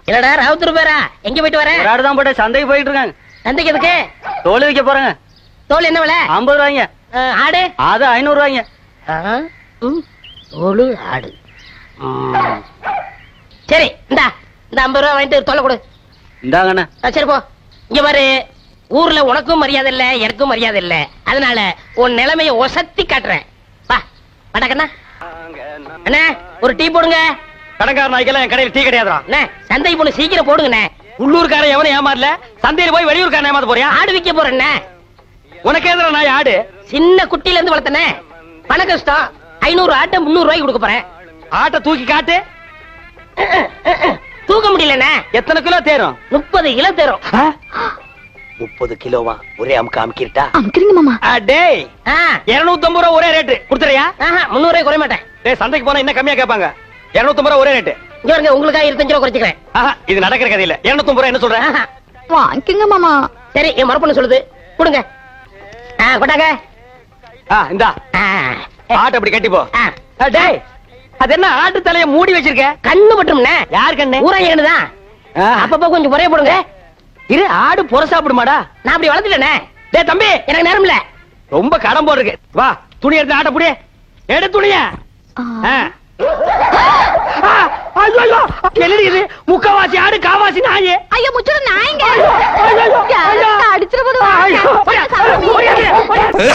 என்னடா ராவுத்தூர் பேரா எங்க போயிட்டு வர ஒரு ஆடு தான் போட்டு சந்தைக்கு போயிட்டு இருக்காங்க சந்தைக்கு எதுக்கு தோல் விற்க போறாங்க தோல் என்ன விலை ஐம்பது ரூபாய்ங்க ஆ, ஆடு அது ஐநூறு ரூபாய்ங்க ஆ, ம், தோலு ஆடு ம். சரி இந்தா இந்த ஐம்பது ரூபா வாங்கிட்டு தொலை கொடு இந்தாங்கண்ணே ஆ, சரி போ இங்க பாரு ஊர்ல உனக்கும் மரியாதை இல்ல எனக்கும் மரியாதை இல்ல அதனால உன் நிலைமைய ஒசத்தி காட்டுறேன் வா வடக்கண்ணா அண்ணா ஒரு டீ போடுங்க கடைக்கார நாய்க்கெல்லாம் என் கடையில் டீ கிடையாதுடா அண்ணா சந்தைக்கு போன சீக்கிரம் போடுங்கண்ணே உள்ளூர்காரன் எவனும் ஏமாறல சந்தையில போய் வெளியூர்காரன் ஏமாத்த போறியா ஆடு விக்க போறேண்ணே உனக்கு எதிர நாய் ஆடு சின்ன குட்டில இருந்து வளர்த்தனே பண கஷ்டம் ஐநூறு ஆட்டை முந்நூறு ரூபாய்க்கு கொடுக்க போறேன் ஆட்டை தூக்கி காட்டு தூக்க முடியலண்ணே எத்தனை கிலோ தேரும் முப்பது கிலோ தரும் முப்பது கிலோவா ஒரே அமுக்கு அமுக்கிட்டா அமுக்குறீங்க மாமா டேய் ஆ, இருநூத்தி ஐம்பது ரூபா ஒரே ரேட்டு கொடுத்துறியா ஆஹா, முந்நூறு ரூபாய் குறைய மாட்டேன் டேய் சந்தைக்கு போனா இன்னும் கம்மியா கேட்பாங்க இருநூத்தி ஐம்பது ரூபா ஒரே ரேட்டு இங்க பாருங்க உங்களுக்காக இருபத்தஞ்சு ரூபா குறைச்சிக்கிறேன் ஆஹா இது நடக்கிற கதை இல்ல இருநூத்தி ஐம்பது ரூபா என்ன சொல்றேன் ஆஹா. வாங்கிக்கோங்க மாமா சரி என் மரப்பண்ணு சொல்லுது கொடுங்க ஆ கொட்டாங்க ஆ இந்தா ஆ, ஆட்டை அப்படி கட்டி போ ஆ. ஆ, டேய் அது என்ன ஆட்டு தலைய மூடி வச்சிருக்க கண்ணு பட்டும்ண்ணே யார் கண்ணு ஊராங்க கண்ணுதான் ஆ, அப்பப்போ கொஞ்சம் குறைய போடுங்க இரு ஆடு புற சாப்பிடுமாடா நான் அப்படி வளர்த்துட்டேனே டேய் தம்பி எனக்கு நேரம் இல்ல ரொம்ப கடன் போல் இருக்கு வா துணி எடுத்து ஆட்ட புடி எடு துணிய ஆ. என்னடி இது முக்கவாசி ஆடு காவாசி நாயே ஐயோ முச்சுட நாய்ங்க ஐயோ, ஐயோ, ஐயோ.